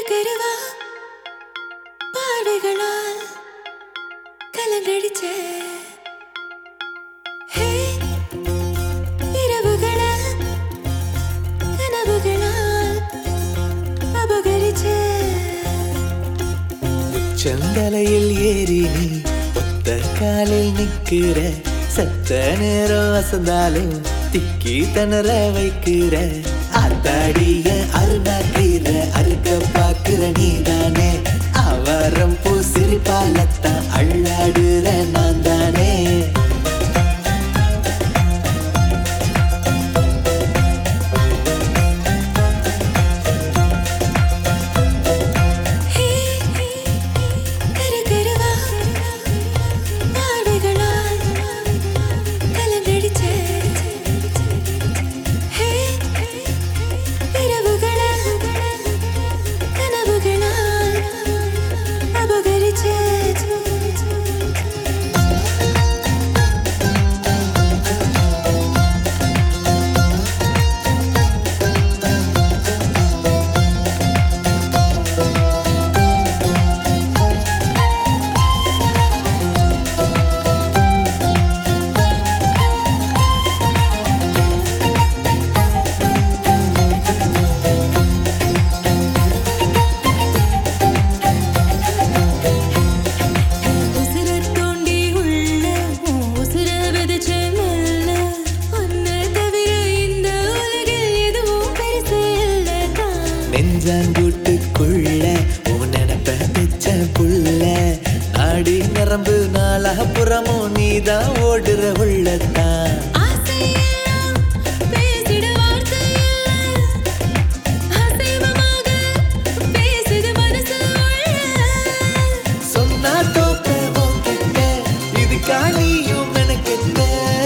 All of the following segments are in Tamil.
கருவா பார்வைகளால் கலங்கடிச்ச ஹே, இரவுகள கனவுகளால் அபகரிச்ச செந்தலையில் ஏறி நீ ஒத்த காலில் நிக்கிற சத்த நேரம் அசந்தாலும் திக்கி தணற வைக்கிற அத்தாடிய அருணாக்கிற அறுக்க பாக்குற நீதானே அவரம் பூ சிரிப்பாலத்தான் அள்ளாடுற நான் தானே ஹே, கரு கருவா பார்வைகளால் கலங்கடிச்ச ஹே, இரவுகள கனவுகளால் அபகரிச்ச உசுர தோண்டி உள்ள உசுர விதைச்ச மெல்ல உன்னை தவிர இந்த உலகில் எதுவும் பெருசு இல்லை தான் நெஞ்சாங்கூட்டுக்குள்ள உன் நினப்ப வச்ச புள்ள நாடி நரம்பு நாளா புறமும் நீதான் ஓடுற உள்ளத்தான் ஆசையெல்லாம் பேசிட வார்த்தை இல்லை. அசைவமாக பேசுது மனசு உள்ள. சொன்னா தோக்க உன்கிட்ட இதுக்கா நீயும் மெனக்கெட்ட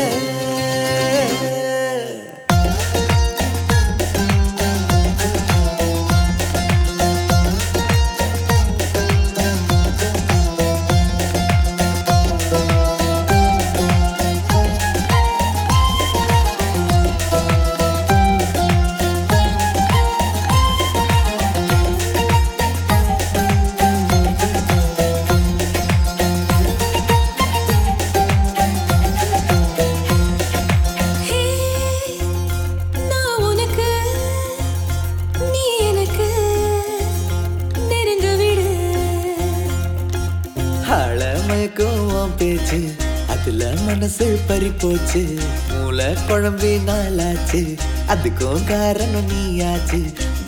ஹே, நான் உனக்கு, நீ எனக்கு நெருங்க விடு. ஆழமயக்கும் உன் பேச்சு அதுல மனசு பறி போச்சு மூளை குழம்பி நாளாச்சு அதுக்கும் காரணம் நீயாச்சு